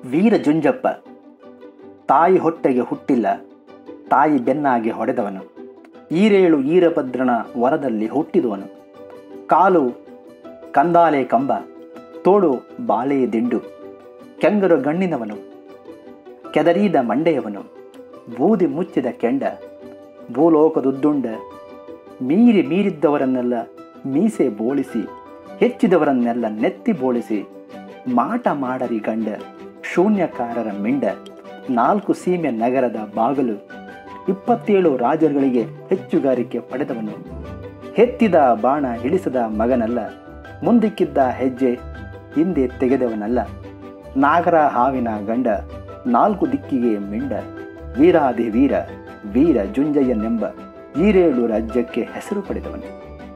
ವೀರ ಜುಂಜಪ್ಪ ತಾಯಿ ಹೊಟ್ಟೆಗೆ ಹುಟ್ಟಿಲ್ಲ ತಾಯಿ ಬೆನ್ನಾಗಿ ಹೊಡೆದವನು ಈರೇಳು ಈರಭದ್ರನ ವರದಲ್ಲಿ ಹುಟ್ಟಿದವನು ಕಾಲು ಕಂದಾಲೆ ಕಂಬ ತೋಳು ಬಾಳೆಯ ದಿಂಡು ಕೆಂಗರು ಗಣ್ಣಿನವನು ಕೆದರಿದ ಮಂಡೆಯವನು ಬೂದಿ ಮುಚ್ಚಿದ ಕೆಂಡ ಭೂಲೋಕದುದ್ದುಂಡ ಮೀರಿ ಮೀರಿದ್ದವರನ್ನೆಲ್ಲ ಮೀಸೆ ಬೋಳಿಸಿ ಹೆಚ್ಚಿದವರನ್ನೆಲ್ಲ ನೆತ್ತಿ ಬೋಳಿಸಿ ಮಾಟ ಮಾಡರಿ ಗಂಡ ಶೂನ್ಯಕಾರರ ಮಿಂಡ ನಾಲ್ಕು ಸೀಮೆ ನಗರದ ಬಾಗಲು ಇಪ್ಪತ್ತೇಳು ರಾಜರುಗಳಿಗೆ ಹೆಚ್ಚುಗಾರಿಕೆ ಪಡೆದವನು ಹೆತ್ತಿದ ಬಾಣ ಇಳಿಸದ ಮಗನಲ್ಲ ಮುಂದಿಕ್ಕಿದ್ದ ಹೆಜ್ಜೆ ಹಿಂದೆ ತೆಗೆದವನಲ್ಲ ನಾಗರ ಹಾವಿನ ಗಂಡ ನಾಲ್ಕು ದಿಕ್ಕಿಗೆ ಮಿಂಡ ವೀರಾದಿ ವೀರ ವೀರ ಜುಂಜಯ್ಯನೆಂಬ ಈರೇಳು ರಾಜ್ಯಕ್ಕೆ ಹೆಸರು ಪಡೆದವನು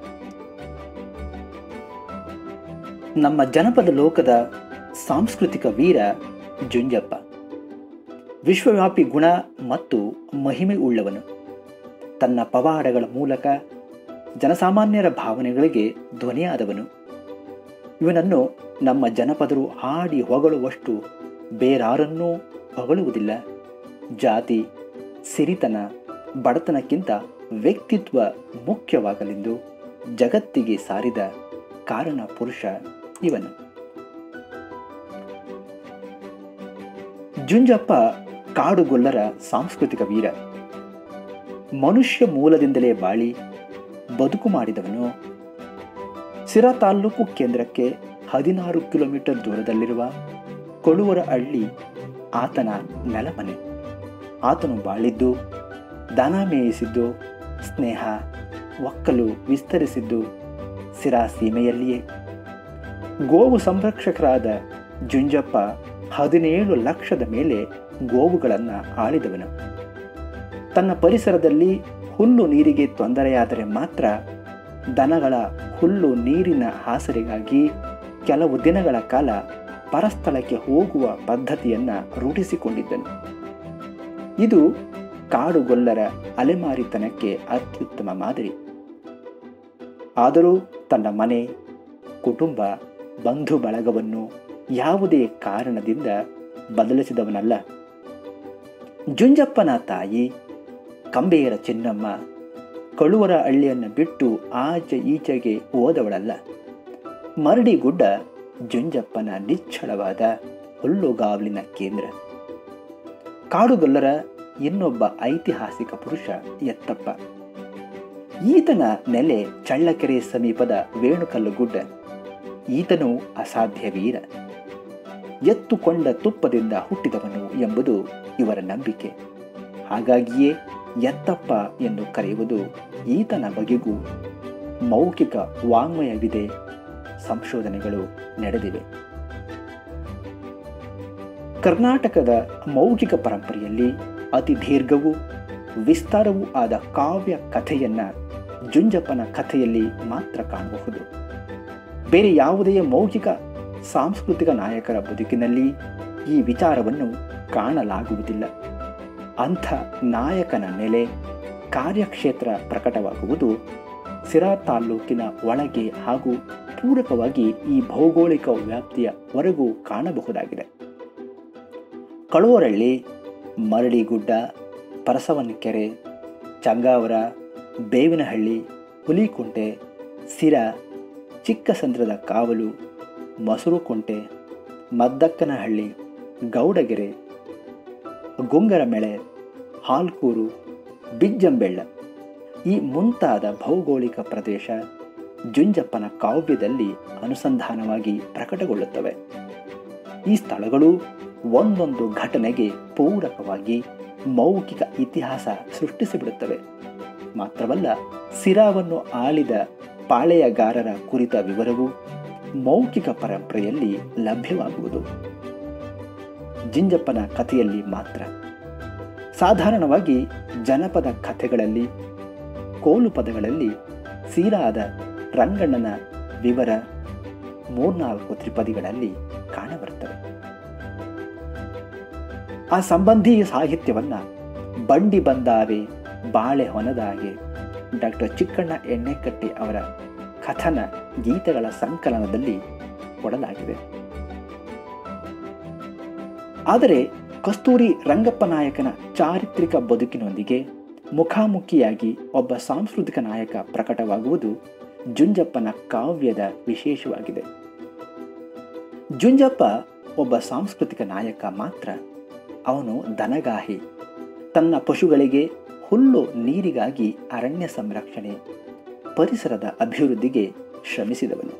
ನಮ್ಮ ಜನಪದ ಲೋಕದ ಸಾಂಸ್ಕೃತಿಕ ವೀರ ಜುಂಜಪ್ಪ ವಿಶ್ವವ್ಯಾಪಿ ಗುಣ ಮತ್ತು ಮಹಿಮೆ ಉಳ್ಳವನು ತನ್ನ ಪವಾಡಗಳ ಮೂಲಕ ಜನಸಾಮಾನ್ಯರ ಭಾವನೆಗಳಿಗೆ ಧ್ವನಿಯಾದವನು ಇವನನ್ನು ನಮ್ಮ ಜನಪದರು ಹಾಡಿ ಹೊಗಳುವಷ್ಟು ಬೇರಾರನ್ನೂ ಹೊಗಳುವುದಿಲ್ಲ ಜಾತಿ ಸಿರಿತನ ಬಡತನಕ್ಕಿಂತ ವ್ಯಕ್ತಿತ್ವ ಮುಖ್ಯವಾಗಲೆಂದು ಜಗತ್ತಿಗೆ ಸಾರಿದ ಕಾರಣ ಪುರುಷ ಇವನು ಜುಂಜಪ್ಪ ಕಾಡುಗೊಲ್ಲರ ಸಾಂಸ್ಕೃತಿಕ ವೀರ ಮನುಷ್ಯ ಮೂಲದಿಂದಲೇ ಬಾಳಿ ಬದುಕು ಮಾಡಿದವನು ಸಿರಾ ತಾಲ್ಲೂಕು ಕೇಂದ್ರಕ್ಕೆ ಹದಿನಾರು ಕಿಲೋಮೀಟರ್ ದೂರದಲ್ಲಿರುವ ಕೊಳುವರ ಹಳ್ಳಿ ಆತನ ನೆಲಮನೆ ಆತನು ಬಾಳಿದ್ದು ದನ ಮೇಯಿಸಿದ್ದು ಸ್ನೇಹ ಒಕ್ಕಲು ವಿಸ್ತರಿಸಿದ್ದು ಸಿರಾ ಸೀಮೆಯಲ್ಲಿಯೇ ಗೋವು ಸಂರಕ್ಷಕರಾದ ಜುಂಜಪ್ಪ ಹದಿನೇಳು ಲಕ್ಷದ ಮೇಲೆ ಗೋವುಗಳನ್ನು ಆಳಿದವನು ತನ್ನ ಪರಿಸರದಲ್ಲಿ ಹುಲ್ಲು ನೀರಿಗೆ ತೊಂದರೆಯಾದರೆ ಮಾತ್ರ ದನಗಳ ಹುಲ್ಲು ನೀರಿನ ಹಾಸರಿಗಾಗಿ ಕೆಲವು ದಿನಗಳ ಕಾಲ ಪರಸ್ಥಳಕ್ಕೆ ಹೋಗುವ ಪದ್ಧತಿಯನ್ನು ರೂಢಿಸಿಕೊಂಡಿದ್ದನು ಇದು ಕಾಡುಗೊಲ್ಲರ ಅಲೆಮಾರಿತನಕ್ಕೆ ಅತ್ಯುತ್ತಮ ಮಾದರಿ ಆದರೂ ತನ್ನ ಮನೆ ಕುಟುಂಬ ಬಂಧು ಬಳಗವನ್ನು ಯಾವುದೇ ಕಾರಣದಿಂದ ಬದಲಿಸಿದವನಲ್ಲ ಜುಂಜಪ್ಪನ ತಾಯಿ ಕಂಬೇಯರ ಚಿನ್ನಮ್ಮ ಕಳುವರ ಹಳ್ಳಿಯನ್ನು ಬಿಟ್ಟು ಆಚೆ ಈಚೆಗೆ ಹೋದವಳಲ್ಲ ಮರಡಿಗುಡ್ಡ ಜುಂಜಪ್ಪನ ನಿಚ್ಚಳವಾದ ಹುಲ್ಲುಗಾವಲಿನ ಕೇಂದ್ರ ಕಾಡುಗೊಲ್ಲರ ಇನ್ನೊಬ್ಬ ಐತಿಹಾಸಿಕ ಪುರುಷ ಎತ್ತಪ್ಪ ಈತನ ನೆಲೆ ಚಳ್ಳಕೆರೆ ಸಮೀಪದ ವೇಣುಕಲ್ಲುಗುಡ್ಡ ಈತನು ಅಸಾಧ್ಯ ವೀರ ಎತ್ತುಕೊಂಡ ತುಪ್ಪದಿಂದ ಹುಟ್ಟಿದವನು ಎಂಬುದು ಇವರ ನಂಬಿಕೆ ಹಾಗಾಗಿಯೇ ಎತ್ತಪ್ಪ ಎಂದು ಕರೆಯುವುದು ಈತನ ಬಗೆಗೂ ಮೌಖಿಕ ವಾಂಗ್ಮಯವಿದೆ ಸಂಶೋಧನೆಗಳು ನಡೆದಿವೆ ಕರ್ನಾಟಕದ ಮೌಖಿಕ ಪರಂಪರೆಯಲ್ಲಿ ಅತಿ ದೀರ್ಘವೂ ವಿಸ್ತಾರವೂ ಆದ ಕಾವ್ಯ ಕಥೆಯನ್ನ ಜುಂಜಪ್ಪನ ಕಥೆಯಲ್ಲಿ ಮಾತ್ರ ಕಾಣಬಹುದು ಬೇರೆ ಯಾವುದೇ ಮೌಖಿಕ ಸಾಂಸ್ಕೃತಿಕ ನಾಯಕರ ಬದುಕಿನಲ್ಲಿ ಈ ವಿಚಾರವನ್ನು ಕಾಣಲಾಗುವುದಿಲ್ಲ ಅಂಥ ನಾಯಕನ ನೆಲೆ ಕಾರ್ಯಕ್ಷೇತ್ರ ಪ್ರಕಟವಾಗುವುದು ಸಿರಾ ತಾಲ್ಲೂಕಿನ ಒಳಗೆ ಹಾಗೂ ಪೂರಕವಾಗಿ ಈ ಭೌಗೋಳಿಕ ವ್ಯಾಪ್ತಿಯ ಹೊರಗೂ ಕಾಣಬಹುದಾಗಿದೆ ಕಳುವರಳ್ಳಿ ಮರಡಿಗುಡ್ಡ ಪರಸವನಕೆರೆ ಚಂಗಾವರ ಬೇವಿನಹಳ್ಳಿ ಹುಲಿಕುಂಟೆ ಸಿರ ಚಿಕ್ಕಸಂದ್ರದ ಕಾವಲು ಮಸರುಕುಂಟೆ ಮದ್ದಕ್ಕನಹಳ್ಳಿ ಗೌಡಗೆರೆ ಗುಂಗರಮೆಳೆ ಹಾಲ್ಕೂರು ಬಿಜ್ಜಂಬೆಳ್ಳ ಈ ಮುಂತಾದ ಭೌಗೋಳಿಕ ಪ್ರದೇಶ ಜುಂಜಪ್ಪನ ಕಾವ್ಯದಲ್ಲಿ ಅನುಸಂಧಾನವಾಗಿ ಪ್ರಕಟಗೊಳ್ಳುತ್ತವೆ ಈ ಸ್ಥಳಗಳು ಒಂದೊಂದು ಘಟನೆಗೆ ಪೂರಕವಾಗಿ ಮೌಖಿಕ ಇತಿಹಾಸ ಸೃಷ್ಟಿಸಿಬಿಡುತ್ತವೆ ಮಾತ್ರವಲ್ಲ ಸಿರಾವನ್ನು ಆಳಿದ ಪಾಳೆಯಗಾರರ ಕುರಿತ ವಿವರವು ಮೌಖಿಕ ಪರಂಪರೆಯಲ್ಲಿ ಲಭ್ಯವಾಗುವುದು ಜಿಂಜಪ್ಪನ ಕಥೆಯಲ್ಲಿ ಮಾತ್ರ ಸಾಧಾರಣವಾಗಿ ಜನಪದ ಕಥೆಗಳಲ್ಲಿ ಕೋಲು ಪದಗಳಲ್ಲಿ ಸೀರಾದ ರಂಗಣ್ಣನ ವಿವರ ಮೂರ್ನಾಲ್ಕು ತ್ರಿಪದಿಗಳಲ್ಲಿ ಕಾಣಬರುತ್ತವೆ ಆ ಸಂಬಂಧಿ ಸಾಹಿತ್ಯವನ್ನ ಬಂಡಿ ಬಂದಾವೆ ಬಾಳೆ ಹೊನದಾಗೆ ಡಾಕ್ಟರ್ ಚಿಕ್ಕಣ್ಣ ಎಣ್ಣೆಕಟ್ಟಿ ಅವರ ಕಥನ ಗೀತೆಗಳ ಸಂಕಲನದಲ್ಲಿ ಕೊಡಲಾಗಿದೆ ಆದರೆ ಕಸ್ತೂರಿ ರಂಗಪ್ಪ ನಾಯಕನ ಚಾರಿತ್ರಿಕ ಬದುಕಿನೊಂದಿಗೆ ಮುಖಾಮುಖಿಯಾಗಿ ಒಬ್ಬ ಸಾಂಸ್ಕೃತಿಕ ನಾಯಕ ಪ್ರಕಟವಾಗುವುದು ಜುಂಜಪ್ಪನ ಕಾವ್ಯದ ವಿಶೇಷವಾಗಿದೆ ಜುಂಜಪ್ಪ ಒಬ್ಬ ಸಾಂಸ್ಕೃತಿಕ ನಾಯಕ ಮಾತ್ರ ಅವನು ದನಗಾಹಿ ತನ್ನ ಪಶುಗಳಿಗೆ ಹುಲ್ಲು ನೀರಿಗಾಗಿ ಅರಣ್ಯ ಸಂರಕ್ಷಣೆ ಪರಿಸರದ ಅಭಿವೃದ್ಧಿಗೆ ಶ್ರಮಿಸಿದವನು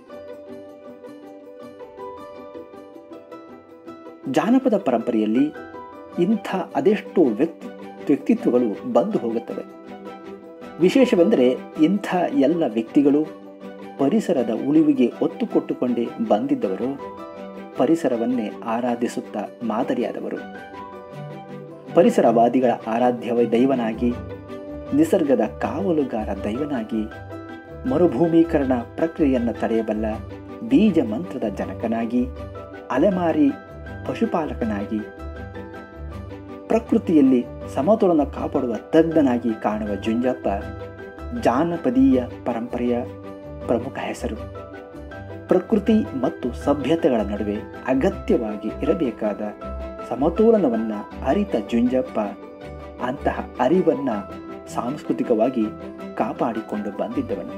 ಜಾನಪದ ಪರಂಪರೆಯಲ್ಲಿ ಇಂಥ ಅದೆಷ್ಟೋ ವ್ಯಕ್ತಿ ವ್ಯಕ್ತಿತ್ವಗಳು ಬಂದು ಹೋಗುತ್ತವೆ ವಿಶೇಷವೆಂದರೆ ಇಂಥ ಎಲ್ಲ ವ್ಯಕ್ತಿಗಳು ಪರಿಸರದ ಉಳಿವಿಗೆ ಒತ್ತು ಕೊಟ್ಟುಕೊಂಡೇ ಬಂದಿದ್ದವರು ಪರಿಸರವನ್ನೇ ಆರಾಧಿಸುತ್ತಾ ಮಾದರಿಯಾದವರು ಪರಿಸರವಾದಿಗಳ ಆರಾಧ್ಯ ದೈವನಾಗಿ ನಿಸರ್ಗದ ಕಾವಲುಗಾರ ದೈವನಾಗಿ ಮರುಭೂಮೀಕರಣ ಪ್ರಕ್ರಿಯೆಯನ್ನು ತಡೆಯಬಲ್ಲ ಬೀಜ ಮಂತ್ರದ ಜನಕನಾಗಿ ಅಲೆಮಾರಿ ಪಶುಪಾಲಕನಾಗಿ ಪ್ರಕೃತಿಯಲ್ಲಿ ಸಮತೋಲನ ಕಾಪಾಡುವ ತಜ್ಞನಾಗಿ ಕಾಣುವ ಜುಂಜಪ್ಪ ಜಾನಪದೀಯ ಪರಂಪರೆಯ ಪ್ರಮುಖ ಹೆಸರು ಪ್ರಕೃತಿ ಮತ್ತು ಸಭ್ಯತೆಗಳ ನಡುವೆ ಅಗತ್ಯವಾಗಿ ಇರಬೇಕಾದ ಸಮತೋಲನವನ್ನು ಅರಿತ ಜುಂಜಪ್ಪ ಅಂತಹ ಅರಿವನ್ನ ಸಾಂಸ್ಕೃತಿಕವಾಗಿ ಕಾಪಾಡಿಕೊಂಡು ಬಂದಿದ್ದವನು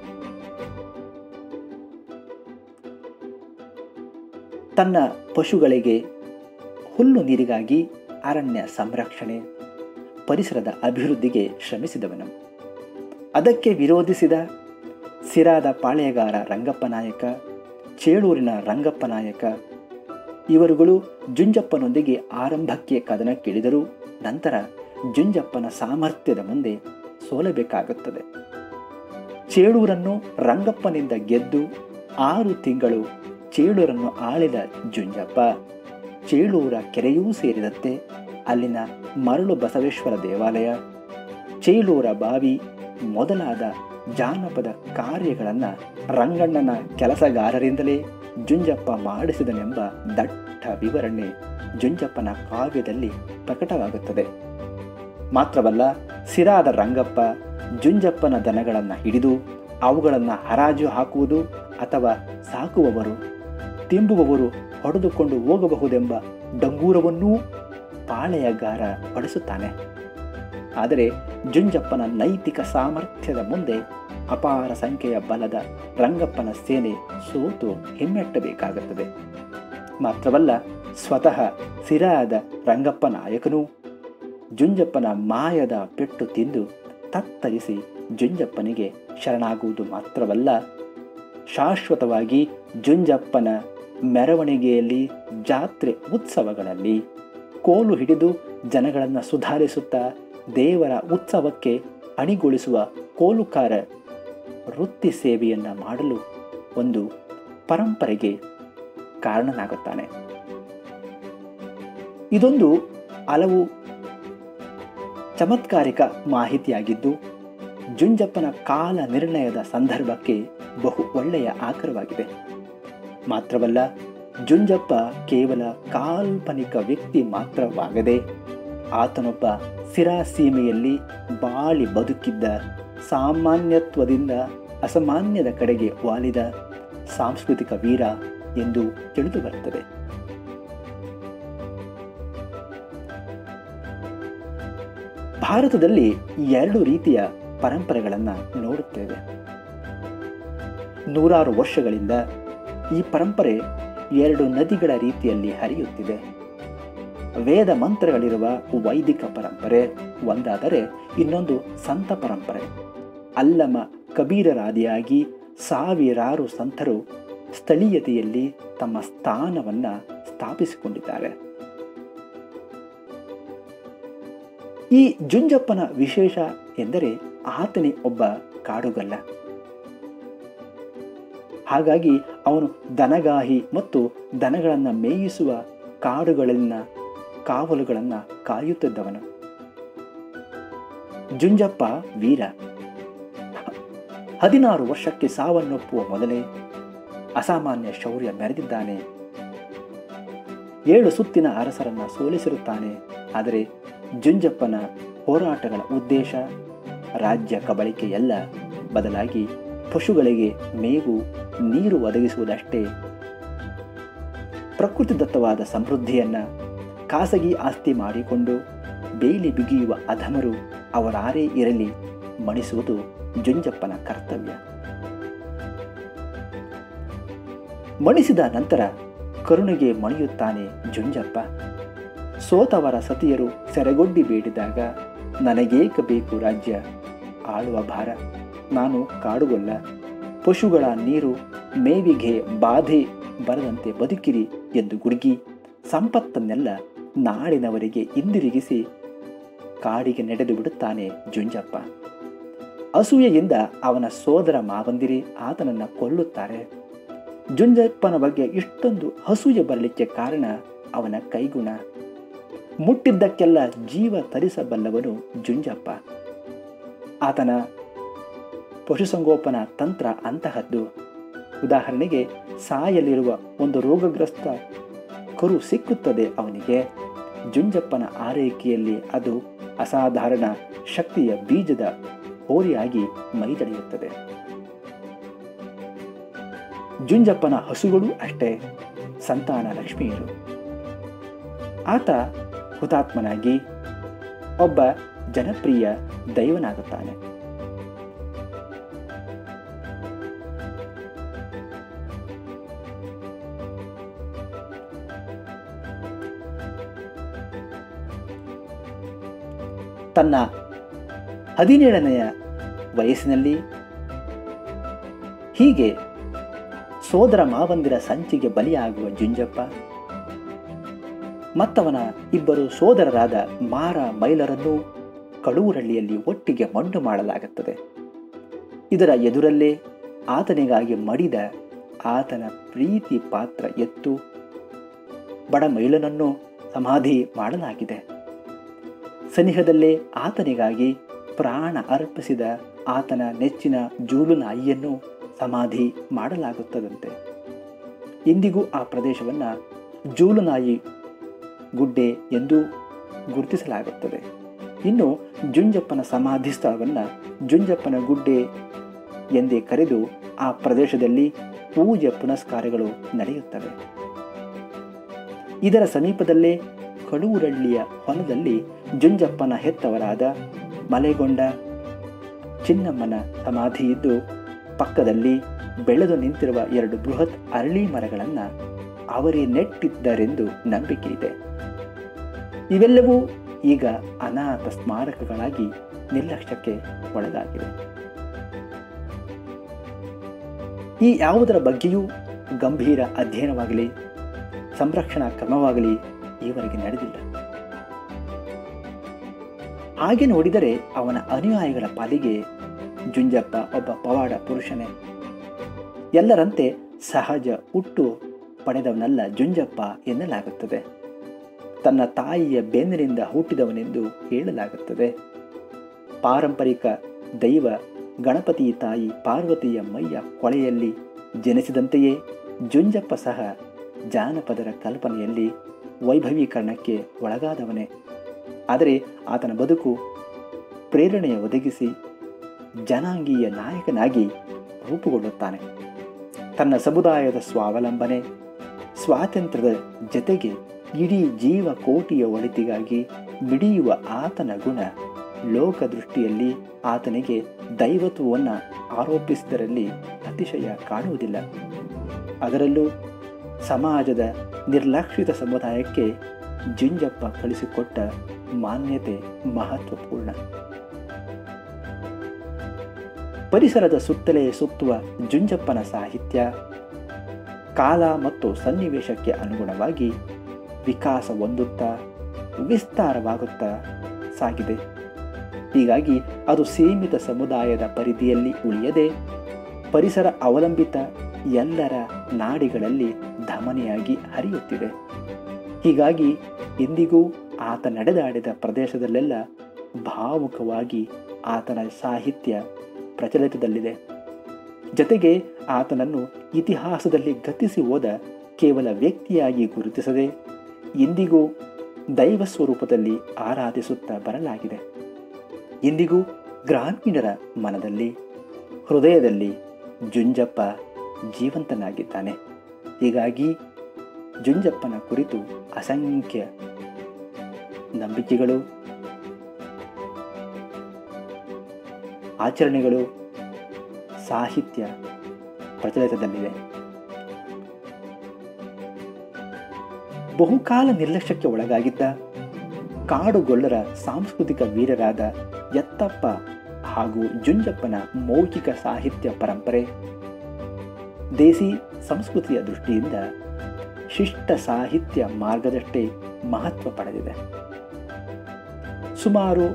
ತನ್ನ ಪಶುಗಳಿಗೆ ಹುಲ್ಲು ನೀರಿಗಾಗಿ ಅರಣ್ಯ ಸಂರಕ್ಷಣೆ ಪರಿಸರದ ಅಭಿವೃದ್ಧಿಗೆ ಶ್ರಮಿಸಿದವನು ಅದಕ್ಕೆ ವಿರೋಧಿಸಿದ ಸಿರಾದ ಪಾಳೆಯಗಾರ ರಂಗಪ್ಪ ನಾಯಕ ಚೇಳೂರಿನ ರಂಗಪ್ಪ ನಾಯಕ ಇವರುಗಳು ಜುಂಜಪ್ಪನೊಂದಿಗೆ ಆರಂಭಕ್ಕೆ ಕದನಕ್ಕಿಳಿದರೂ ನಂತರ ಜುಂಜಪ್ಪನ ಸಾಮರ್ಥ್ಯದ ಮುಂದೆ ಸೋಲಬೇಕಾಗುತ್ತದೆ ಚೇಳೂರನ್ನು ರಂಗಪ್ಪನಿಂದ ಗೆದ್ದು ಆರು ತಿಂಗಳು ಚೇಳೂರನ್ನು ಆಳಿದ ಜುಂಜಪ್ಪ ಚೇಳೂರ ಕೆರೆಯೂ ಸೇರಿದಂತೆ ಅಲ್ಲಿನ ಮರಳು ಬಸವೇಶ್ವರ ದೇವಾಲಯ ಚೇಳೂರ ಬಾವಿ ಮೊದಲಾದ ಜಾನಪದ ಕಾರ್ಯಗಳನ್ನು ರಂಗಣ್ಣನ ಕೆಲಸಗಾರರಿಂದಲೇ ಜುಂಜಪ್ಪ ಮಾಡಿಸಿದನೆಂಬ ದಟ್ಟ ವಿವರಣೆ ಜುಂಜಪ್ಪನ ಕಾವ್ಯದಲ್ಲಿ ಪ್ರಕಟವಾಗುತ್ತದೆ ಮಾತ್ರವಲ್ಲ ಸಿರಾದ ರಂಗಪ್ಪ ಜುಂಜಪ್ಪನ ದನಗಳನ್ನು ಹಿಡಿದು ಅವುಗಳನ್ನು ಹರಾಜು ಹಾಕುವುದು ಅಥವಾ ಸಾಕುವವರು ತಿಂಬುವವರು ಹೊಡೆದುಕೊಂಡು ಹೋಗಬಹುದೆಂಬ ಡಂಗೂರವನ್ನೂ ಪಾಳೆಯಗಾರ ಪಡಿಸುತ್ತಾನೆ ಆದರೆ ಜುಂಜಪ್ಪನ ನೈತಿಕ ಸಾಮರ್ಥ್ಯದ ಮುಂದೆ ಅಪಾರ ಸಂಖ್ಯೆಯ ಬಲದ ರಂಗಪ್ಪನ ಸೇನೆ ಸೋತು ಹಿಮ್ಮೆಟ್ಟಬೇಕಾಗುತ್ತದೆ ಮಾತ್ರವಲ್ಲ ಸ್ವತಃ ಸಿರಾದ ರಂಗಪ್ಪ ನಾಯಕನು ಜುಂಜಪ್ಪನ ಮಾಯದ ಪೆಟ್ಟು ತಿಂದು ತತ್ತರಿಸಿ ಜುಂಜಪ್ಪನಿಗೆ ಶರಣಾಗುವುದು ಮಾತ್ರವಲ್ಲ ಶಾಶ್ವತವಾಗಿ ಜುಂಜಪ್ಪನ ಮೆರವಣಿಗೆಯಲ್ಲಿ ಜಾತ್ರೆ ಉತ್ಸವಗಳಲ್ಲಿ ಕೋಲು ಹಿಡಿದು ಜನಗಳನ್ನು ಸುಧಾರಿಸುತ್ತಾ ದೇವರ ಉತ್ಸವಕ್ಕೆ ಅಣಿಗೊಳಿಸುವ ಕೋಲುಕಾರ ವೃತ್ತಿ ಸೇವೆಯನ್ನು ಮಾಡಲು ಒಂದು ಪರಂಪರೆಗೆ ಕಾರಣನಾಗುತ್ತಾನೆ ಇದೊಂದು ಹಲವು ಚಮತ್ಕಾರಿಕ ಮಾಹಿತಿಯಾಗಿದ್ದು ಜುಂಜಪ್ಪನ ಕಾಲ ನಿರ್ಣಯದ ಸಂದರ್ಭಕ್ಕೆ ಬಹು ಒಳ್ಳೆಯ ಆಕರವಾಗಿದೆ ಮಾತ್ರವಲ್ಲ ಜುಂಜಪ್ಪ ಕೇವಲ ಕಾಲ್ಪನಿಕ ವ್ಯಕ್ತಿ ಮಾತ್ರವಾಗದೆ ಆತನೊಬ್ಬ ಸಿರಾ ಸೀಮೆಯಲ್ಲಿ ಬಾಳಿ ಬದುಕಿದ್ದ ಸಾಮಾನ್ಯತ್ವದಿಂದ ಅಸಾಮಾನ್ಯದ ಕಡೆಗೆ ವಾಲಿದ ಸಾಂಸ್ಕೃತಿಕ ವೀರ ಎಂದು ತಿಳಿದು ಬರುತ್ತದೆ ಭಾರತದಲ್ಲಿ ಎರಡು ರೀತಿಯ ಪರಂಪರೆಗಳನ್ನು ನೋಡುತ್ತೇವೆ ನೂರಾರು ವರ್ಷಗಳಿಂದ ಈ ಪರಂಪರೆ ಎರಡು ನದಿಗಳ ರೀತಿಯಲ್ಲಿ ಹರಿಯುತ್ತಿದೆ ವೇದ ಮಂತ್ರಗಳಿರುವ ವೈದಿಕ ಪರಂಪರೆ ಒಂದಾದರೆ ಇನ್ನೊಂದು ಸಂತ ಪರಂಪರೆ ಅಲ್ಲಮ ಕಬೀರರಾದಿಯಾಗಿ ಸಾವಿರಾರು ಸಂತರು ಸ್ಥಳೀಯತೆಯಲ್ಲಿ ತಮ್ಮ ಸ್ಥಾನವನ್ನು ಸ್ಥಾಪಿಸಿಕೊಂಡಿದ್ದಾರೆ ಈ ಜುಂಜಪ್ಪನ ವಿಶೇಷ ಎಂದರೆ ಆತನೇ ಒಬ್ಬ ಕಾಡುಗಲ್ಲ ಹಾಗಾಗಿ ಅವನು ದನಗಾಹಿ ಮತ್ತು ದನಗಳನ್ನು ಮೇಯಿಸುವ ಕಾಡುಗಳನ್ನ ಕಾವಲುಗಳನ್ನು ಕಾಯುತ್ತಿದ್ದವನು ಜುಂಜಪ್ಪ ವೀರ ಹದಿನಾರು ವರ್ಷಕ್ಕೆ ಸಾವನ್ನಪ್ಪುವ ಮೊದಲೇ ಅಸಾಮಾನ್ಯ ಶೌರ್ಯ ಮೆರೆದಿದ್ದಾನೆ ಏಳು ಸುತ್ತಿನ ಅರಸರನ್ನ ಸೋಲಿಸಿರುತ್ತಾನೆ ಆದರೆ ಜುಂಜಪ್ಪನ ಹೋರಾಟಗಳ ಉದ್ದೇಶ ರಾಜ್ಯ ಕಬಳಿಕೆಯಲ್ಲ ಬದಲಾಗಿ ಪಶುಗಳಿಗೆ ಮೇವು ನೀರು ಒದಗಿಸುವುದಷ್ಟೇ ಪ್ರಕೃತಿದತ್ತವಾದ ಸಮೃದ್ಧಿಯನ್ನು ಖಾಸಗಿ ಆಸ್ತಿ ಮಾಡಿಕೊಂಡು ಬೇಲಿ ಬಿಗಿಯುವ ಅಧಮರು ಅವರಾರೇ ಇರಲಿ ಮಣಿಸುವುದು ಜುಂಜಪ್ಪನ ಕರ್ತವ್ಯ ಮಣಿಸಿದ ನಂತರ ಕರುಣೆಗೆ ಮಣಿಯುತ್ತಾನೆ ಜುಂಜಪ್ಪ ಸೋತವರ ಸತಿಯರು ಸೆರೆಗೊಡ್ಡಿ ಬೇಡಿದಾಗ ನನಗೇಕ ಬೇಕು ರಾಜ್ಯ ಆಳುವ ಭಾರ ನಾನು ಕಾಡುಗೊಲ್ಲ ಪಶುಗಳ ನೀರು ಮೇವಿಗೆ ಬಾಧೆ ಬರದಂತೆ ಬದುಕಿರಿ ಎಂದು ಗುಡುಗಿ ಸಂಪತ್ತನ್ನೆಲ್ಲ ನಾಡಿನವರಿಗೆ ಹಿಂದಿರುಗಿಸಿ ಕಾಡಿಗೆ ನಡೆದು ಬಿಡುತ್ತಾನೆ ಜುಂಜಪ್ಪ ಅಸೂಯೆಯಿಂದ ಅವನ ಸೋದರ ಮಾವಂದಿರಿ ಆತನನ್ನು ಕೊಲ್ಲುತ್ತಾರೆ ಜುಂಜಪ್ಪನ ಬಗ್ಗೆ ಇಷ್ಟೊಂದು ಅಸೂಯೆ ಬರಲಿಕ್ಕೆ ಕಾರಣ ಅವನ ಕೈಗುಣ ಮುಟ್ಟಿದ್ದಕ್ಕೆಲ್ಲ ಜೀವ ತರಿಸಬಲ್ಲವನು ಜುಂಜಪ್ಪ ಆತನ ಪಶುಸಂಗೋಪನಾ ತಂತ್ರ ಅಂತಹದ್ದು ಉದಾಹರಣೆಗೆ ಸಾಯಲಿರುವ ಒಂದು ರೋಗಗ್ರಸ್ತ ಕರು ಸಿಕ್ಕುತ್ತದೆ ಅವನಿಗೆ ಜುಂಜಪ್ಪನ ಆರೈಕೆಯಲ್ಲಿ ಅದು ಅಸಾಧಾರಣ ಶಕ್ತಿಯ ಬೀಜದ ಹೋರಿಯಾಗಿ ಮೈದಳೆಯುತ್ತದೆ ಜುಂಜಪ್ಪನ ಹಸುಗಳು ಅಷ್ಟೇ ಸಂತಾನ ಲಕ್ಷ್ಮಿಯರು ಆತ ಹುತಾತ್ಮನಾಗಿ ಒಬ್ಬ ಜನಪ್ರಿಯ ದೈವನಾಗುತ್ತಾನೆ ತನ್ನ ಹದಿನೇಳನೆಯ ವಯಸ್ಸಿನಲ್ಲಿ ಹೀಗೆ ಸೋದರ ಮಾವಂದಿರ ಸಂಚಿಗೆ ಬಲಿಯಾಗುವ ಜುಂಜಪ್ಪ ಮತ್ತವನ ಇಬ್ಬರು ಸೋದರರಾದ ಮಾರ ಮೈಲರನ್ನು ಕಡೂರಳ್ಳಿಯಲ್ಲಿ ಒಟ್ಟಿಗೆ ಮಣ್ಣು ಮಾಡಲಾಗುತ್ತದೆ ಇದರ ಎದುರಲ್ಲೇ ಆತನಿಗಾಗಿ ಮಡಿದ ಆತನ ಪ್ರೀತಿ ಪಾತ್ರ ಎತ್ತು ಬಡ ಮೈಲನನ್ನು ಸಮಾಧಿ ಮಾಡಲಾಗಿದೆ ಸನಿಹದಲ್ಲೇ ಆತನಿಗಾಗಿ ಪ್ರಾಣ ಅರ್ಪಿಸಿದ ಆತನ ನೆಚ್ಚಿನ ಜೂಲು ನಾಯಿಯನ್ನು ಸಮಾಧಿ ಮಾಡಲಾಗುತ್ತದಂತೆ ಇಂದಿಗೂ ಆ ಪ್ರದೇಶವನ್ನು ಜೂಲುನಾಯಿ ಗುಡ್ಡೆ ಎಂದು ಗುರುತಿಸಲಾಗುತ್ತದೆ ಇನ್ನು ಜುಂಜಪ್ಪನ ಸಮಾಧಿ ಸ್ಥಳವನ್ನು ಜುಂಜಪ್ಪನ ಗುಡ್ಡೆ ಎಂದೇ ಕರೆದು ಆ ಪ್ರದೇಶದಲ್ಲಿ ಪೂಜೆ ಪುನಸ್ಕಾರಗಳು ನಡೆಯುತ್ತವೆ ಇದರ ಸಮೀಪದಲ್ಲೇ ಕಡೂರಳ್ಳಿಯ ಹೊಲದಲ್ಲಿ ಜುಂಜಪ್ಪನ ಹೆತ್ತವರಾದ ಮಲೆಗೊಂಡ ಚಿನ್ನಮ್ಮನ ಸಮಾಧಿ ಇದ್ದು ಪಕ್ಕದಲ್ಲಿ ಬೆಳೆದು ನಿಂತಿರುವ ಎರಡು ಬೃಹತ್ ಅರಳಿ ಮರಗಳನ್ನು ಅವರೇ ನೆಟ್ಟಿದ್ದರೆಂದು ನಂಬಿಕೆ ಇದೆ ಇವೆಲ್ಲವೂ ಈಗ ಅನಾಥ ಸ್ಮಾರಕಗಳಾಗಿ ನಿರ್ಲಕ್ಷ್ಯಕ್ಕೆ ಒಳಗಾಗಿವೆ ಈ ಯಾವುದರ ಬಗ್ಗೆಯೂ ಗಂಭೀರ ಅಧ್ಯಯನವಾಗಲಿ ಸಂರಕ್ಷಣಾ ಕ್ರಮವಾಗಲಿ ಈವರೆಗೆ ನಡೆದಿಲ್ಲ ಹಾಗೆ ನೋಡಿದರೆ ಅವನ ಅನುಯಾಯಿಗಳ ಪಾಲಿಗೆ ಜುಂಜಪ್ಪ ಒಬ್ಬ ಪವಾಡ ಪುರುಷನೇ ಎಲ್ಲರಂತೆ ಸಹಜ ಹುಟ್ಟು ಪಡೆದವನಲ್ಲ ಜುಂಜಪ್ಪ ಎನ್ನಲಾಗುತ್ತದೆ ತನ್ನ ತಾಯಿಯ ಬೆನ್ನಿನಿಂದ ಹುಟ್ಟಿದವನೆಂದು ಹೇಳಲಾಗುತ್ತದೆ ಪಾರಂಪರಿಕ ದೈವ ಗಣಪತಿ ತಾಯಿ ಪಾರ್ವತಿಯ ಮೈಯ ಕೊಳೆಯಲ್ಲಿ ಜನಿಸಿದಂತೆಯೇ ಜುಂಜಪ್ಪ ಸಹ ಜಾನಪದರ ಕಲ್ಪನೆಯಲ್ಲಿ ವೈಭವೀಕರಣಕ್ಕೆ ಒಳಗಾದವನೇ ಆದರೆ ಆತನ ಬದುಕು ಪ್ರೇರಣೆಯ ಒದಗಿಸಿ ಜನಾಂಗೀಯ ನಾಯಕನಾಗಿ ರೂಪುಗೊಳ್ಳುತ್ತಾನೆ ತನ್ನ ಸಮುದಾಯದ ಸ್ವಾವಲಂಬನೆ ಸ್ವಾತಂತ್ರ್ಯದ ಜತೆಗೆ ಇಡೀ ಜೀವ ಕೋಟಿಯ ಒಳಿತಿಗಾಗಿ ಮಿಡಿಯುವ ಆತನ ಗುಣ ಲೋಕದೃಷ್ಟಿಯಲ್ಲಿ ಆತನಿಗೆ ದೈವತ್ವವನ್ನು ಆರೋಪಿಸಿದರಲ್ಲಿ ಅತಿಶಯ ಕಾಣುವುದಿಲ್ಲ ಅದರಲ್ಲೂ ಸಮಾಜದ ನಿರ್ಲಕ್ಷಿತ ಸಮುದಾಯಕ್ಕೆ ಜುಂಜಪ್ಪ ಕಳಿಸಿಕೊಟ್ಟ ಮಾನ್ಯತೆ ಮಹತ್ವಪೂರ್ಣ ಪರಿಸರದ ಸುತ್ತಲೇ ಸುತ್ತುವ ಜುಂಜಪ್ಪನ ಸಾಹಿತ್ಯ ಕಾಲ ಮತ್ತು ಸನ್ನಿವೇಶಕ್ಕೆ ಅನುಗುಣವಾಗಿ ವಿಕಾಸ ಹೊಂದುತ್ತಾ ವಿಸ್ತಾರವಾಗುತ್ತಾ ಸಾಗಿದೆ ಹೀಗಾಗಿ ಅದು ಸೀಮಿತ ಸಮುದಾಯದ ಪರಿಧಿಯಲ್ಲಿ ಉಳಿಯದೆ ಪರಿಸರ ಅವಲಂಬಿತ ಎಲ್ಲರ ನಾಡಿಗಳಲ್ಲಿ ಧಮನಿಯಾಗಿ ಹರಿಯುತ್ತಿದೆ ಹೀಗಾಗಿ ಇಂದಿಗೂ ಆತ ನಡೆದಾಡಿದ ಪ್ರದೇಶದಲ್ಲೆಲ್ಲ ಭಾವುಕವಾಗಿ ಆತನ ಸಾಹಿತ್ಯ ಪ್ರಚಲಿತದಲ್ಲಿದೆ ಜತೆಗೆ ಆತನನ್ನು ಇತಿಹಾಸದಲ್ಲಿ ಗತಿಸಿ ಹೋದ ಕೇವಲ ವ್ಯಕ್ತಿಯಾಗಿ ಗುರುತಿಸದೆ ಇಂದಿಗೂ ದೈವ ಸ್ವರೂಪದಲ್ಲಿ ಆರಾಧಿಸುತ್ತಾ ಬರಲಾಗಿದೆ ಇಂದಿಗೂ ಗ್ರಾಮೀಣರ ಮನದಲ್ಲಿ ಹೃದಯದಲ್ಲಿ ಜುಂಜಪ್ಪ ಜೀವಂತನಾಗಿದ್ದಾನೆ ಹೀಗಾಗಿ ಜುಂಜಪ್ಪನ ಕುರಿತು ಅಸಂಖ್ಯ ನಂಬಿಕೆಗಳು ಆಚರಣೆಗಳು ಸಾಹಿತ್ಯ ಪ್ರಚಲಿತದಲ್ಲಿವೆ ಬಹುಕಾಲ ನಿರ್ಲಕ್ಷ್ಯಕ್ಕೆ ಒಳಗಾಗಿದ್ದ ಕಾಡುಗೊಲ್ಲರ ಸಾಂಸ್ಕೃತಿಕ ವೀರರಾದ ಯತ್ತಪ್ಪ ಹಾಗೂ ಜುಂಜಪ್ಪನ ಮೌಖಿಕ ಸಾಹಿತ್ಯ ಪರಂಪರೆ ದೇಸಿ ಸಂಸ್ಕೃತಿಯ ದೃಷ್ಟಿಯಿಂದ ಶಿಷ್ಟ ಸಾಹಿತ್ಯ ಮಾರ್ಗದಷ್ಟೇ ಮಹತ್ವ ಪಡೆದಿದೆ ಸುಮಾರು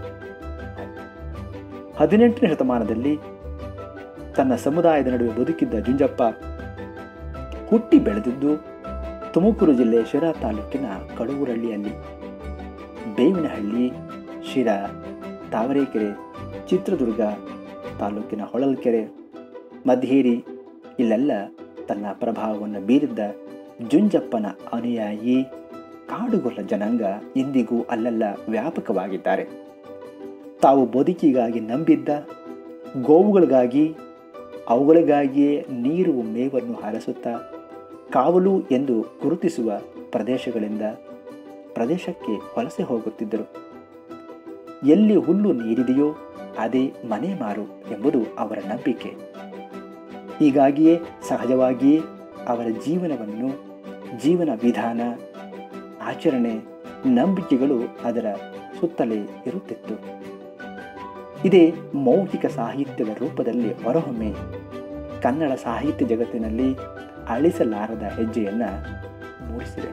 ಹದಿನೆಂಟನೇ ಶತಮಾನದಲ್ಲಿ ತನ್ನ ಸಮುದಾಯದ ನಡುವೆ ಬದುಕಿದ್ದ ಜುಂಜಪ್ಪ ಹುಟ್ಟಿ ಬೆಳೆದಿದ್ದು ತುಮಕೂರು ಜಿಲ್ಲೆ ಶಿರಾ ತಾಲೂಕಿನ ಕಡೂರಳ್ಳಿಯಲ್ಲಿ ಬೇವಿನಹಳ್ಳಿ ಶಿರಾ ತಾವರೆಕೆರೆ ಚಿತ್ರದುರ್ಗ ತಾಲೂಕಿನ ಹೊಳಲ್ಕೆರೆ ಮಧ್ಯೇರಿ ಇಲ್ಲೆಲ್ಲ ತನ್ನ ಪ್ರಭಾವವನ್ನು ಬೀರಿದ್ದ ಜುಂಜಪ್ಪನ ಅನುಯಾಯಿ ಕಾಡುಗೊಲ್ಲ ಜನಾಂಗ ಇಂದಿಗೂ ಅಲ್ಲೆಲ್ಲ ವ್ಯಾಪಕವಾಗಿದ್ದಾರೆ ತಾವು ಬದುಕಿಗಾಗಿ ನಂಬಿದ್ದ ಗೋವುಗಳಿಗಾಗಿ ಅವುಗಳಿಗಾಗಿಯೇ ನೀರು ಮೇವನ್ನು ಹರಸುತ್ತಾ ಕಾವಲು ಎಂದು ಗುರುತಿಸುವ ಪ್ರದೇಶಗಳಿಂದ ಪ್ರದೇಶಕ್ಕೆ ವಲಸೆ ಹೋಗುತ್ತಿದ್ದರು ಎಲ್ಲಿ ಹುಲ್ಲು ನೀರಿದೆಯೋ ಅದೇ ಮನೆ ಮಾರು ಎಂಬುದು ಅವರ ನಂಬಿಕೆ ಹೀಗಾಗಿಯೇ ಸಹಜವಾಗಿಯೇ ಅವರ ಜೀವನವನ್ನು ಜೀವನ ವಿಧಾನ ಆಚರಣೆ ನಂಬಿಕೆಗಳು ಅದರ ಸುತ್ತಲೇ ಇರುತ್ತಿತ್ತು ಇದೇ ಮೌಖಿಕ ಸಾಹಿತ್ಯದ ರೂಪದಲ್ಲಿ ಹೊರಹೊಮ್ಮೆ ಕನ್ನಡ ಸಾಹಿತ್ಯ ಜಗತ್ತಿನಲ್ಲಿ ಅಳಿಸಲಾರದ ಹೆಜ್ಜೆಯನ್ನು ಮೂಡಿಸಿದೆ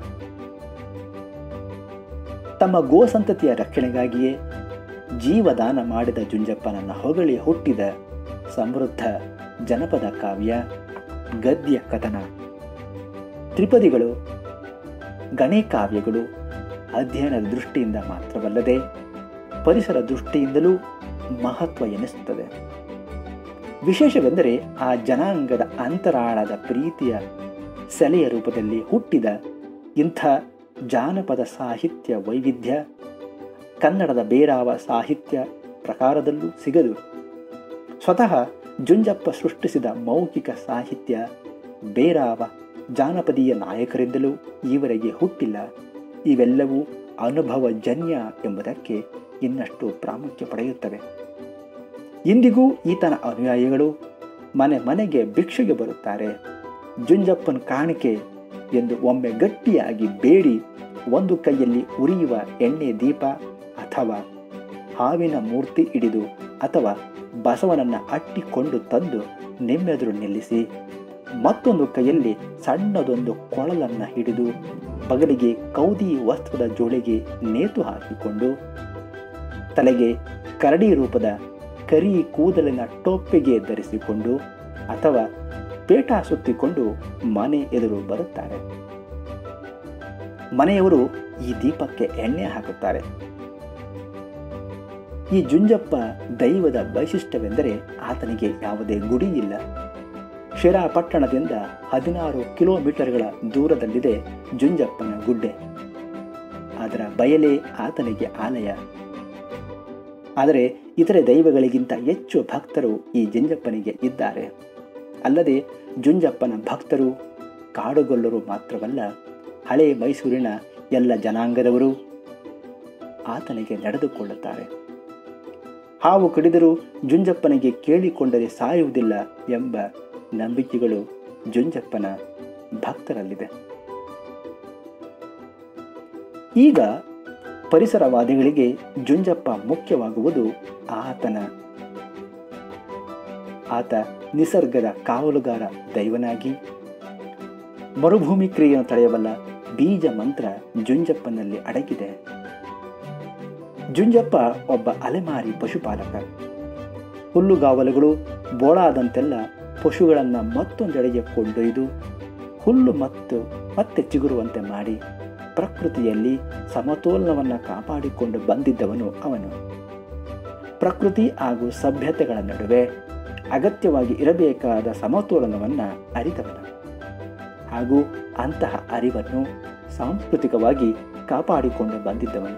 ತಮ್ಮ ಗೋಸಂತತಿಯ ರಕ್ಷಣೆಗಾಗಿಯೇ ಜೀವದಾನ ಮಾಡಿದ ಜುಂಜಪ್ಪನನ್ನ ಹೊಗಳಿ ಹುಟ್ಟಿದ ಸಮೃದ್ಧ ಜನಪದ ಕಾವ್ಯ ಗದ್ಯ ಕಥನ ತ್ರಿಪದಿಗಳು ಗಣೇ ಕಾವ್ಯಗಳು ಅಧ್ಯಯನದ ದೃಷ್ಟಿಯಿಂದ ಮಾತ್ರವಲ್ಲದೆ ಪರಿಸರ ದೃಷ್ಟಿಯಿಂದಲೂ ಮಹತ್ವ ಎನಿಸುತ್ತದೆ ವಿಶೇಷವೆಂದರೆ ಆ ಜನಾಂಗದ ಅಂತರಾಳದ ಪ್ರೀತಿಯ ಸೆಲೆಯ ರೂಪದಲ್ಲಿ ಹುಟ್ಟಿದ ಇಂಥ ಜಾನಪದ ಸಾಹಿತ್ಯ ವೈವಿಧ್ಯ ಕನ್ನಡದ ಬೇರಾವ ಸಾಹಿತ್ಯ ಪ್ರಕಾರದಲ್ಲೂ ಸಿಗದು ಸ್ವತಃ ಜುಂಜಪ್ಪ ಸೃಷ್ಟಿಸಿದ ಮೌಖಿಕ ಸಾಹಿತ್ಯ ಬೇರಾವ ಜಾನಪದೀಯ ನಾಯಕರಿಂದಲೂ ಈವರೆಗೆ ಹುಟ್ಟಿಲ್ಲ ಇವೆಲ್ಲವೂ ಅನುಭವಜನ್ಯ ಎಂಬುದಕ್ಕೆ ಇನ್ನಷ್ಟು ಪ್ರಾಮುಖ್ಯ ಪಡೆಯುತ್ತವೆ ಇಂದಿಗೂ ಈತನ ಅನುಯಾಯಿಗಳು ಮನೆ ಮನೆಗೆ ಭಿಕ್ಷೆಗೆ ಬರುತ್ತಾರೆ ಜುಂಜಪ್ಪನ ಕಾಣಿಕೆ ಎಂದು ಒಮ್ಮೆ ಗಟ್ಟಿಯಾಗಿ ಬೇಡಿ ಒಂದು ಕೈಯಲ್ಲಿ ಉರಿಯುವ ಎಣ್ಣೆ ದೀಪ ಅಥವಾ ಹಾವಿನ ಮೂರ್ತಿ ಹಿಡಿದು ಅಥವಾ ಬಸವನನ್ನ ಅಟ್ಟಿಕೊಂಡು ತಂದು ನಿಮ್ಮೆದುರು ನಿಲ್ಲಿಸಿ ಮತ್ತೊಂದು ಕೈಯಲ್ಲಿ ಸಣ್ಣದೊಂದು ಕೊಳಲನ್ನು ಹಿಡಿದು ಬಗಲಿಗೆ ಕೌದಿ ವಸ್ತ್ರದ ಜೋಳಿಗೆ ನೇತು ಹಾಕಿಕೊಂಡು ತಲೆಗೆ ಕರಡಿ ರೂಪದ ಕರಿ ಕೂದಲಿನ ಟೋಪಿಗೆ ಧರಿಸಿಕೊಂಡು ಅಥವಾ ಪೇಟ ಸುತ್ತಿಕೊಂಡು ಮನೆ ಎದುರು ಬರುತ್ತಾರೆ ಮನೆಯವರು ಈ ದೀಪಕ್ಕೆ ಎಣ್ಣೆ ಹಾಕುತ್ತಾರೆ ಈ ಜುಂಜಪ್ಪ ದೈವದ ವೈಶಿಷ್ಟ್ಯವೆಂದರೆ ಆತನಿಗೆ ಯಾವುದೇ ಗುಡಿ ಇಲ್ಲ ಶಿರಾ ಪಟ್ಟಣದಿಂದ ಹದಿನಾರು ಕಿಲೋಮೀಟರ್ಗಳ ದೂರದಲ್ಲಿದೆ ಜುಂಜಪ್ಪನ ಗುಡ್ಡೆ ಅದರ ಬಯಲೇ ಆತನಿಗೆ ಆಲಯ ಆದರೆ ಇತರೆ ದೈವಗಳಿಗಿಂತ ಹೆಚ್ಚು ಭಕ್ತರು ಈ ಜುಂಜಪ್ಪನಿಗೆ ಇದ್ದಾರೆ ಅಲ್ಲದೆ ಜುಂಜಪ್ಪನ ಭಕ್ತರು ಕಾಡುಗೊಲ್ಲರು ಮಾತ್ರವಲ್ಲ ಹಳೆ ಮೈಸೂರಿನ ಎಲ್ಲ ಜನಾಂಗದವರು ಆತನಿಗೆ ನಡೆದುಕೊಳ್ಳುತ್ತಾರೆ ಹಾವು ಕಡಿದರೂ ಜುಂಜಪ್ಪನಿಗೆ ಕೇಳಿಕೊಂಡರೆ ಸಾಯುವುದಿಲ್ಲ ಎಂಬ ನಂಬಿಕೆಗಳು ಜುಂಜಪ್ಪನ ಭಕ್ತರಲ್ಲಿದೆ ಈಗ ಪರಿಸರವಾದಿಗಳಿಗೆ ಜುಂಜಪ್ಪ ಮುಖ್ಯವಾಗುವುದು ಆತನ ಆತ ನಿಸರ್ಗದ ಕಾವಲುಗಾರ ದೈವನಾಗಿ ಮರುಭೂಮಿ ಕ್ರಿಯೆಯನ್ನು ತಡೆಯಬಲ್ಲ ಬೀಜ ಮಂತ್ರ ಜುಂಜಪ್ಪನಲ್ಲಿ ಅಡಗಿದೆ ಜುಂಜಪ್ಪ ಒಬ್ಬ ಅಲೆಮಾರಿ ಪಶುಪಾಲಕ ಹುಲ್ಲುಗಾವಲುಗಳು ಬೋಳಾದಂತೆಲ್ಲ ಪಶುಗಳನ್ನು ಮತ್ತೊಂದೆಡೆಗೆ ಕೊಂಡೊಯ್ದು ಹುಲ್ಲು ಮತ್ತು ಮತ್ತೆ ಚಿಗುರುವಂತೆ ಮಾಡಿ ಪ್ರಕೃತಿಯಲ್ಲಿ ಸಮತೋಲನವನ್ನು ಕಾಪಾಡಿಕೊಂಡು ಬಂದಿದ್ದವನು ಅವನು ಪ್ರಕೃತಿ ಹಾಗೂ ಸಭ್ಯತೆಗಳ ನಡುವೆ ಅಗತ್ಯವಾಗಿ ಇರಬೇಕಾದ ಸಮತೋಲನವನ್ನು ಅರಿತವನು ಹಾಗೂ ಅಂತಹ ಅರಿವನ್ನು ಸಾಂಸ್ಕೃತಿಕವಾಗಿ ಕಾಪಾಡಿಕೊಂಡು ಬಂದಿದ್ದವನು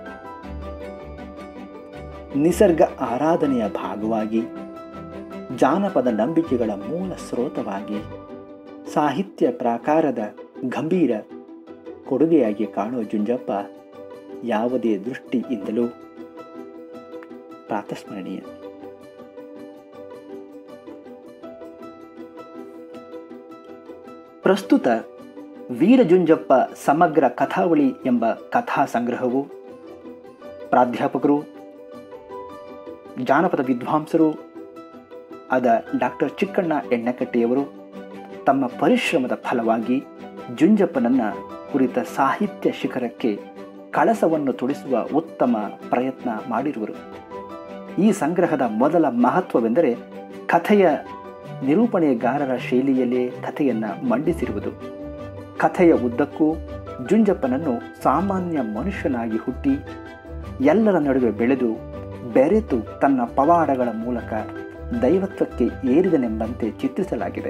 ನಿಸರ್ಗ ಆರಾಧನೆಯ ಭಾಗವಾಗಿ ಜಾನಪದ ನಂಬಿಕೆಗಳ ಮೂಲ ಸ್ರೋತವಾಗಿ ಸಾಹಿತ್ಯ ಪ್ರಾಕಾರದ ಗಂಭೀರ ಕೊಡುಗೆಯಾಗಿ ಕಾಣುವ ಜುಂಜಪ್ಪ ಯಾವುದೇ ದೃಷ್ಟಿಯಿಂದಲೂ ಪ್ರಾತಸ್ಮರಣೀಯ ಪ್ರಸ್ತುತ ವೀರಜುಂಜಪ್ಪ ಸಮಗ್ರ ಕಥಾವಳಿ ಎಂಬ ಕಥಾ ಸಂಗ್ರಹವು ಪ್ರಾಧ್ಯಾಪಕರು ಜಾನಪದ ವಿದ್ವಾಂಸರು ಆದ ಡಾಕ್ಟರ್ ಚಿಕ್ಕಣ್ಣ ಎಣ್ಣೆಕಟ್ಟಿಯವರು ತಮ್ಮ ಪರಿಶ್ರಮದ ಫಲವಾಗಿ ಜುಂಜಪ್ಪನನ್ನ ಕುರಿತ ಸಾಹಿತ್ಯ ಶಿಖರಕ್ಕೆ ಕಳಸವನ್ನು ತುಳಿಸುವ ಉತ್ತಮ ಪ್ರಯತ್ನ ಮಾಡಿರುವರು ಈ ಸಂಗ್ರಹದ ಮೊದಲ ಮಹತ್ವವೆಂದರೆ ಕಥೆಯ ನಿರೂಪಣೆಗಾರರ ಶೈಲಿಯಲ್ಲೇ ಕಥೆಯನ್ನು ಮಂಡಿಸಿರುವುದು ಕಥೆಯ ಉದ್ದಕ್ಕೂ ಜುಂಜಪ್ಪನನ್ನು ಸಾಮಾನ್ಯ ಮನುಷ್ಯನಾಗಿ ಹುಟ್ಟಿ ಎಲ್ಲರ ನಡುವೆ ಬೆಳೆದು ಬೆರೆತು ತನ್ನ ಪವಾಡಗಳ ಮೂಲಕ ದೈವತ್ವಕ್ಕೆ ಏರಿದನೆಂಬಂತೆ ಚಿತ್ರಿಸಲಾಗಿದೆ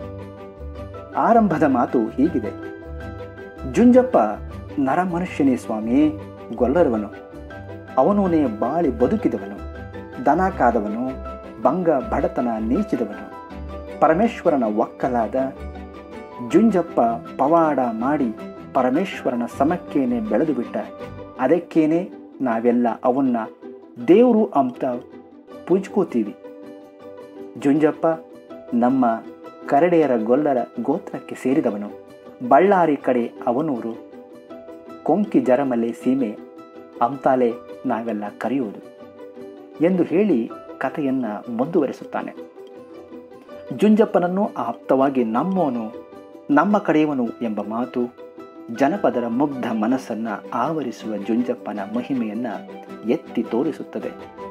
ಆರಂಭದ ಮಾತು ಹೀಗಿದೆ ಜುಂಜಪ್ಪ ನರಮನುಷ್ಯನೇ ಸ್ವಾಮಿ ಗೊಲ್ಲರವನು ಅವನೂನೇ ಬಾಳಿ ಬದುಕಿದವನು ದನ ಕಾದವನು ಬಂಗ ಬಡತನ ನೀಚಿದವನು ಪರಮೇಶ್ವರನ ಒಕ್ಕಲಾದ ಜುಂಜಪ್ಪ ಪವಾಡ ಮಾಡಿ ಪರಮೇಶ್ವರನ ಸಮಕ್ಕೇನೆ ಬೆಳೆದು ಬಿಟ್ಟ ಅದಕ್ಕೇನೆ ನಾವೆಲ್ಲ ಅವನ್ನ ದೇವರು ಅಂತ ಪೂಜ್ಕೋತೀವಿ ಜುಂಜಪ್ಪ ನಮ್ಮ ಕರಡೆಯರ ಗೊಲ್ಲರ ಗೋತ್ರಕ್ಕೆ ಸೇರಿದವನು ಬಳ್ಳಾರಿ ಕಡೆ ಅವನೂರು ಕೊಂಕಿ ಜರಮಲೆ ಸೀಮೆ ಅಂತಾಲೆ ನಾವೆಲ್ಲ ಕರೆಯುವುದು ಎಂದು ಹೇಳಿ ಕಥೆಯನ್ನು ಮುಂದುವರೆಸುತ್ತಾನೆ ಜುಂಜಪ್ಪನನ್ನು ಆಪ್ತವಾಗಿ ನಮ್ಮೋನು ನಮ್ಮ ಕಡೆಯವನು ಎಂಬ ಮಾತು ಜನಪದರ ಮುಗ್ಧ ಮನಸ್ಸನ್ನು ಆವರಿಸುವ ಜುಂಜಪ್ಪನ ಮಹಿಮೆಯನ್ನು ಎತ್ತಿ ತೋರಿಸುತ್ತದೆ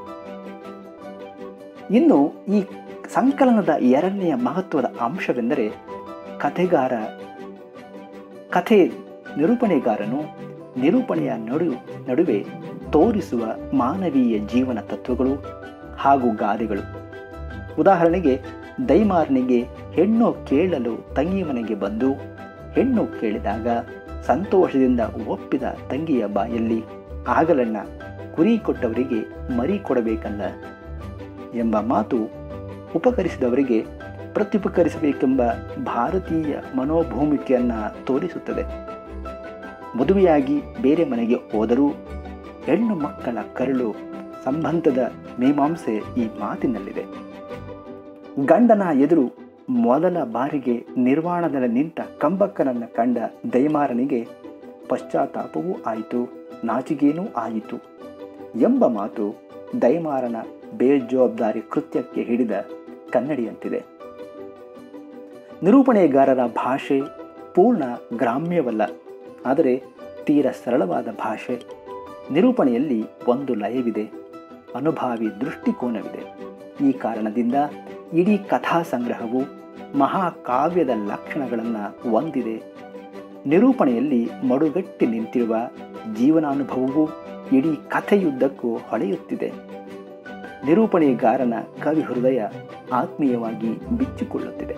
ಇನ್ನು ಈ ಸಂಕಲನದ ಎರಡನೆಯ ಮಹತ್ವದ ಅಂಶವೆಂದರೆ ಕಥೆಗಾರ ಕಥೆ ನಿರೂಪಣೆಗಾರನು ನಿರೂಪಣೆಯ ನಡು ನಡುವೆ ತೋರಿಸುವ ಮಾನವೀಯ ಜೀವನ ತತ್ವಗಳು ಹಾಗೂ ಗಾದೆಗಳು ಉದಾಹರಣೆಗೆ ದೈಮಾರನಿಗೆ ಹೆಣ್ಣು ಕೇಳಲು ತಂಗಿ ಮನೆಗೆ ಬಂದು ಹೆಣ್ಣು ಕೇಳಿದಾಗ ಸಂತೋಷದಿಂದ ಒಪ್ಪಿದ ತಂಗಿಯ ಬಾಯಲ್ಲಿ ಆಗಲಣ್ಣ ಕುರಿ ಕೊಟ್ಟವರಿಗೆ ಮರಿ ಕೊಡಬೇಕಲ್ಲ ಎಂಬ ಮಾತು ಉಪಕರಿಸಿದವರಿಗೆ ಪ್ರತ್ಯುಪಕರಿಸಬೇಕೆಂಬ ಭಾರತೀಯ ಮನೋಭೂಮಿಕೆಯನ್ನು ತೋರಿಸುತ್ತದೆ ಮದುವೆಯಾಗಿ ಬೇರೆ ಮನೆಗೆ ಹೋದರೂ ಹೆಣ್ಣು ಮಕ್ಕಳ ಕರಳು ಸಂಬಂಧದ ಮೀಮಾಂಸೆ ಈ ಮಾತಿನಲ್ಲಿದೆ ಗಂಡನ ಎದುರು ಮೊದಲ ಬಾರಿಗೆ ನಿರ್ವಾಣದಲ್ಲಿ ನಿಂತ ಕಂಬಕ್ಕನನ್ನು ಕಂಡ ದೈಮಾರನಿಗೆ ಪಶ್ಚಾತ್ತಾಪವೂ ಆಯಿತು ನಾಚಿಗೇನೂ ಆಯಿತು ಎಂಬ ಮಾತು ದೈಮಾರನ ಬೇಜವಾಬ್ದಾರಿ ಕೃತ್ಯಕ್ಕೆ ಹಿಡಿದ ಕನ್ನಡಿಯಂತಿದೆ ನಿರೂಪಣೆಗಾರರ ಭಾಷೆ ಪೂರ್ಣ ಗ್ರಾಮ್ಯವಲ್ಲ ಆದರೆ ತೀರ ಸರಳವಾದ ಭಾಷೆ ನಿರೂಪಣೆಯಲ್ಲಿ ಒಂದು ಲಯವಿದೆ ಅನುಭಾವಿ ದೃಷ್ಟಿಕೋನವಿದೆ ಈ ಕಾರಣದಿಂದ ಇಡೀ ಕಥಾ ಸಂಗ್ರಹವು ಮಹಾಕಾವ್ಯದ ಲಕ್ಷಣಗಳನ್ನು ಹೊಂದಿದೆ ನಿರೂಪಣೆಯಲ್ಲಿ ಮಡುಗಟ್ಟಿ ನಿಂತಿರುವ ಜೀವನಾನುಭವವು ಇಡೀ ಕಥೆಯುದ್ದಕ್ಕೂ ಹೊಳೆಯುತ್ತಿದೆ ನಿರೂಪಣೆಗಾರನ ಕವಿ ಹೃದಯ ಆತ್ಮೀಯವಾಗಿ ಬಿಚ್ಚಿಕೊಳ್ಳುತ್ತಿದೆ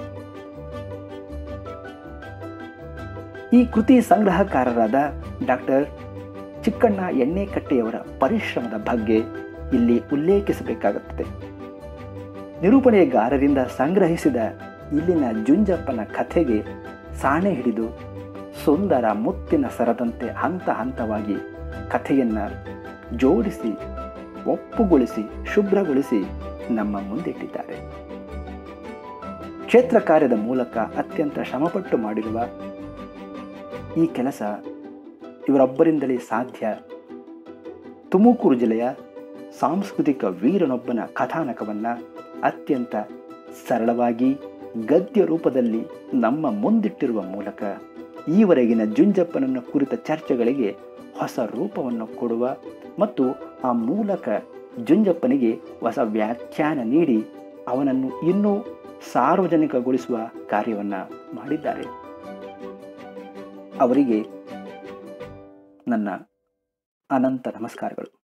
ಈ ಕೃತಿ ಸಂಗ್ರಹಕಾರರಾದ ಡಾಕ್ಟರ್ ಚಿಕ್ಕಣ್ಣ ಎಣ್ಣೆಕಟ್ಟೆಯವರ ಪರಿಶ್ರಮದ ಬಗ್ಗೆ ಇಲ್ಲಿ ಉಲ್ಲೇಖಿಸಬೇಕಾಗುತ್ತದೆ ನಿರೂಪಣೆಗಾರರಿಂದ ಸಂಗ್ರಹಿಸಿದ ಇಲ್ಲಿನ ಜುಂಜಪ್ಪನ ಕಥೆಗೆ ಸಾಣೆ ಹಿಡಿದು ಸುಂದರ ಮುತ್ತಿನ ಸರದಂತೆ ಹಂತ ಹಂತವಾಗಿ ಕಥೆಯನ್ನು ಜೋಡಿಸಿ ಒಪ್ಪುಗೊಳಿಸಿ ಶುಭ್ರಗೊಳಿಸಿ ನಮ್ಮ ಮುಂದಿಟ್ಟಿದ್ದಾರೆ ಕ್ಷೇತ್ರ ಕಾರ್ಯದ ಮೂಲಕ ಅತ್ಯಂತ ಶ್ರಮಪಟ್ಟು ಮಾಡಿರುವ ಈ ಕೆಲಸ ಇವರೊಬ್ಬರಿಂದಲೇ ಸಾಧ್ಯ ತುಮಕೂರು ಜಿಲ್ಲೆಯ ಸಾಂಸ್ಕೃತಿಕ ವೀರನೊಬ್ಬನ ಕಥಾನಕವನ್ನು ಅತ್ಯಂತ ಸರಳವಾಗಿ ಗದ್ಯ ರೂಪದಲ್ಲಿ ನಮ್ಮ ಮುಂದಿಟ್ಟಿರುವ ಮೂಲಕ ಈವರೆಗಿನ ಜುಂಜಪ್ಪನನ್ನು ಕುರಿತ ಚರ್ಚೆಗಳಿಗೆ ಹೊಸ ರೂಪವನ್ನು ಕೊಡುವ ಮತ್ತು ಆ ಮೂಲಕ ಜುಂಜಪ್ಪನಿಗೆ ಹೊಸ ವ್ಯಾಖ್ಯಾನ ನೀಡಿ ಅವನನ್ನು ಇನ್ನೂ ಸಾರ್ವಜನಿಕಗೊಳಿಸುವ ಕಾರ್ಯವನ್ನು ಮಾಡಿದ್ದಾರೆ ಅವರಿಗೆ ನನ್ನ ಅನಂತ ನಮಸ್ಕಾರಗಳು